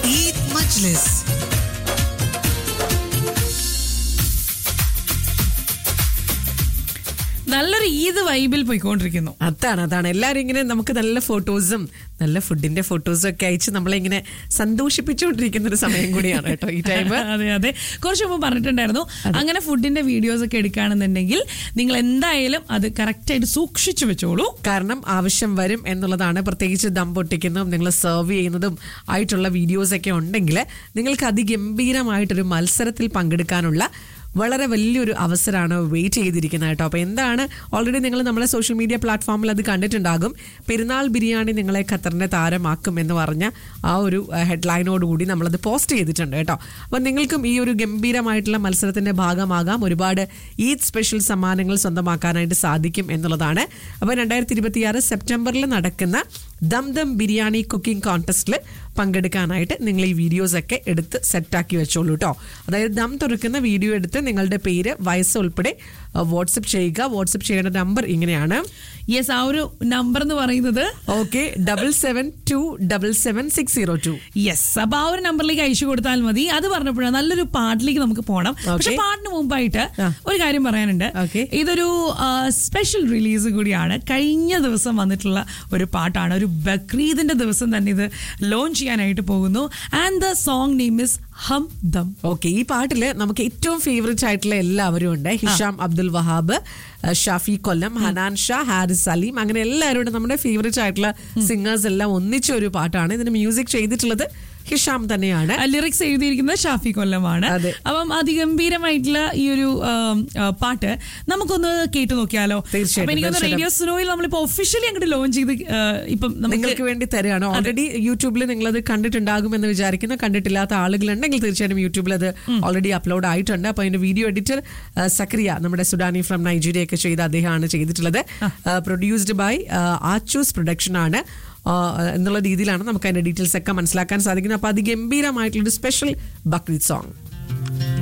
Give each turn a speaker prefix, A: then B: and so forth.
A: Eid Majlis.
B: നല്ലൊരു ഈദ് വൈബിൽ പോയിക്കൊണ്ടിരിക്കുന്നു
C: അതാണ് അതാണ് എല്ലാവരും ഇങ്ങനെ നമുക്ക് നല്ല ഫോട്ടോസും നല്ല ഫുഡിന്റെ ഫോട്ടോസും ഒക്കെ അയച്ച് നമ്മളെ ഇങ്ങനെ സന്തോഷിപ്പിച്ചുകൊണ്ടിരിക്കുന്ന ഒരു സമയം കൂടിയാണ് കേട്ടോ ഈ ടൈം
B: അതെ അതെ കുറച്ച് മുമ്പ് പറഞ്ഞിട്ടുണ്ടായിരുന്നു അങ്ങനെ ഫുഡിന്റെ വീഡിയോസ് ഒക്കെ എടുക്കുകയാണെന്നുണ്ടെങ്കിൽ നിങ്ങൾ എന്തായാലും അത് കറക്റ്റ് ആയിട്ട് സൂക്ഷിച്ചു വെച്ചോളൂ
C: കാരണം ആവശ്യം വരും എന്നുള്ളതാണ് പ്രത്യേകിച്ച് ദം പൊട്ടിക്കുന്നതും നിങ്ങൾ സെർവ് ചെയ്യുന്നതും ആയിട്ടുള്ള വീഡിയോസ് ഒക്കെ ഉണ്ടെങ്കിൽ നിങ്ങൾക്ക് അതിഗംഭീരമായിട്ടൊരു മത്സരത്തിൽ പങ്കെടുക്കാനുള്ള വളരെ വലിയൊരു അവസരമാണ് വെയിറ്റ് ചെയ്തിരിക്കുന്നത് കേട്ടോ അപ്പോൾ എന്താണ് ഓൾറെഡി നിങ്ങൾ നമ്മുടെ സോഷ്യൽ മീഡിയ പ്ലാറ്റ്ഫോമിൽ അത് കണ്ടിട്ടുണ്ടാകും പെരുന്നാൾ ബിരിയാണി നിങ്ങളെ ഖത്തറിന്റെ താരമാക്കും എന്ന് പറഞ്ഞ ആ ഒരു ഹെഡ്ലൈനോടുകൂടി നമ്മളത് പോസ്റ്റ് ചെയ്തിട്ടുണ്ട് കേട്ടോ അപ്പോൾ നിങ്ങൾക്കും ഈ ഒരു ഗംഭീരമായിട്ടുള്ള മത്സരത്തിന്റെ ഭാഗമാകാം ഒരുപാട് ഈദ് സ്പെഷ്യൽ സമ്മാനങ്ങൾ സ്വന്തമാക്കാനായിട്ട് സാധിക്കും എന്നുള്ളതാണ് അപ്പോൾ രണ്ടായിരത്തി ഇരുപത്തിയാറ് സെപ്റ്റംബറിൽ നടക്കുന്ന ദം ദം ബിരിയാണി കുക്കിംഗ് കോൺടെസ്റ്റിൽ പങ്കെടുക്കാനായിട്ട് നിങ്ങൾ ഈ വീഡിയോസ് ഒക്കെ എടുത്ത് സെറ്റാക്കി വെച്ചോളൂ കേട്ടോ അതായത് ദം തുറക്കുന്ന വീഡിയോ എടുത്ത് നിങ്ങളുടെ പേര് വയസ്സ് ഉൾപ്പെടെ വാട്സപ്പ് ചെയ്യുക വാട്സപ്പ് ചെയ്യേണ്ട നമ്പർ ഇങ്ങനെയാണ്
B: യെസ് ആ ഒരു നമ്പർ എന്ന് പറയുന്നത്
C: okay double seven two double seven six zero two
B: yes അപ്പൊ ആ ഒരു നമ്പറിലേക്ക് അയച്ചു കൊടുത്താൽ മതി അത് പറഞ്ഞപ്പോഴാണ് നല്ലൊരു പാട്ടിലേക്ക് നമുക്ക് പോകണം പക്ഷെ പാട്ടിന് മുമ്പായിട്ട്
C: ആ.
B: ഒരു കാര്യം പറയാനുണ്ട്
C: Okay.
B: ഇതൊരു സ്പെഷ്യൽ റിലീസ് കൂടിയാണ് കഴിഞ്ഞ ദിവസം വന്നിട്ടുള്ള ഒരു പാട്ടാണ് ഒരു ബക്രീദിന്റെ ദിവസം തന്നെ ഇത് ലോഞ്ച് ചെയ്യാനായിട്ട് പോകുന്നു and the song name is Hum Dum
C: okay ഈ പാട്ടില് നമുക്ക് ഏറ്റവും ഫേവറേറ്റ് ആയിട്ടുള്ള എല്ലാവരും ഉണ്ട് ഹിഷാം അബ്ദുൽ വഹാബ് അഹ് ഷാഫി കൊല്ലം ഹനാൻ ഷാ ഹാരിസ് സലീം അങ്ങനെ എല്ലാവരും ഉണ്ട് നമ്മുടെ ഫേവറേറ്റ് ആയിട്ടുള്ള സിംഗേഴ്സ് എല്ലാം ഒന്നിച്ച ഒരു പാട്ടാണ് ഇതിന് മ്യൂസിക് ചെയ്തിട്ടുള്ളത് ഹിഷാം തന്നെയാണ്
B: ലിറിക്സ് എഴുതിയിരിക്കുന്നത് ഷാഫി കൊല്ലമാണ്
C: അതെ.
B: അപ്പം അതിഗംഭീരമായിട്ടുള്ള ഈ ഒരു ആം, ആ, പാട്ട് നമുക്കൊന്ന് കേട്ടു നോക്കിയാലോ
C: തീർച്ചയായിട്ടും,
B: അപ്പൊ എനിക്കൊന്ന്
C: തീർച്ചയായിട്ടും.
B: റേഡിയോ സ്നോയിൽ നമ്മളിപ്പോ ഒഫീഷ്യലി അങ്ങോട്ട് ലോഞ്ച് ചെയ്ത് ആ, ഇപ്പം നമുക്ക്
C: നിങ്ങൾക്ക് വേണ്ടി തരികയാണ് ഓൾറെഡി യൂട്യൂബിൽ നിങ്ങളത് കണ്ടിട്ടുണ്ടാകുമെന്ന് വിചാരിക്കുന്നു കണ്ടിട്ടില്ലാത്ത ആളുകളുണ്ടെങ്കിൽ തീർച്ചയായിട്ടും യൂട്യൂബിൽ അത് ഓൾറെഡി അപ്ലോഡ് ആയിട്ടുണ്ട് അപ്പോൾ അതിന്റെ വീഡിയോ എഡിറ്റർ സക്രിയ നമ്മുടെ സുഡാനി ഫ്രം നൈജീരിയ ഒക്കെ ചെയ്ത അദ്ദേഹമാണ് ചെയ്തിട്ടുള്ളത് പ്രൊഡ്യൂസ്ഡ് ബൈ ആച്ചൂസ് പ്രൊഡക്ഷൻ ആണ് ആ, എന്നുള്ള രീതിയിലാണ് നമുക്ക് അതിന്റെ ഡീറ്റെയിൽസ് ഒക്കെ മനസ്സിലാക്കാൻ സാധിക്കുന്നത് അപ്പോൾ അതിഗംഭീരമായിട്ടുള്ളൊരു സ്പെഷ്യൽ ബക്രീദ് സോങ്